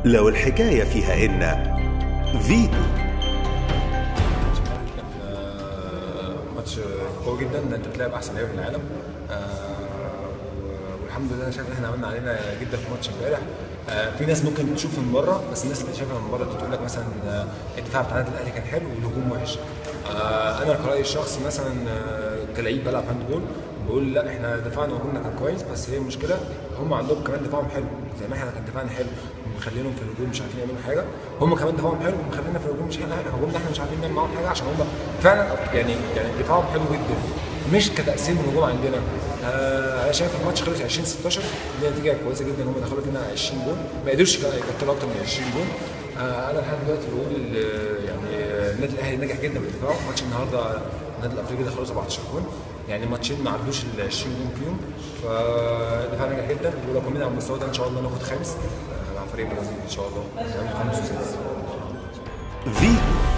لو الحكاية فيها إن فيتو آه، ماتش قوي جدا ان انت بتلعب احسن لعيبه في العالم آه، و- والحمد لله انا شايف ان احنا عملنا علينا جدا في ماتش امبارح آه، في ناس ممكن تشوف من بره بس الناس اللي شايفها من بره تقول لك مثلا آه، الدفاع بتاع النادي الاهلي كان حلو والهجوم وحش آه، انا كرايي الشخصي مثلا آه، كلعيب بلعب هاند بول بقول لا احنا دفاعنا وهجومنا كان كويس بس هي المشكله هم عندهم كمان دفاعهم حلو زي ما احنا كان دفاعنا حلو ومخلينهم في الهجوم مش عارفين يعملوا حاجه هم كمان دفاعهم حلو ومخلينا في الهجوم مش حاجه هجومنا احنا مش عارفين نعمل معاهم حاجه عشان هم فعلا يعني يعني دفاعهم حلو جدا مش كتقسيم الهجوم عندنا آه انا شايف الماتش خلص 20 16 دي نتيجه كويسه جدا هم دخلوا فينا 20 جول ما قدروش يقتلوا اكتر من 20 جول آه انا لحد دلوقتي بقول ال- يعني النادي الاهلي نجح جدا في دفاعه ماتش النهارده النادي الافريقي دخلوا 17 جول يعني ماتشين ما عدوش ال 20 جول فيهم فالدفاع نجح جدا ولو كملنا على المستوى ده ان شاء الله ناخد خامس آه، مع فريق برازيل ان شاء الله خامس وسادس فيتو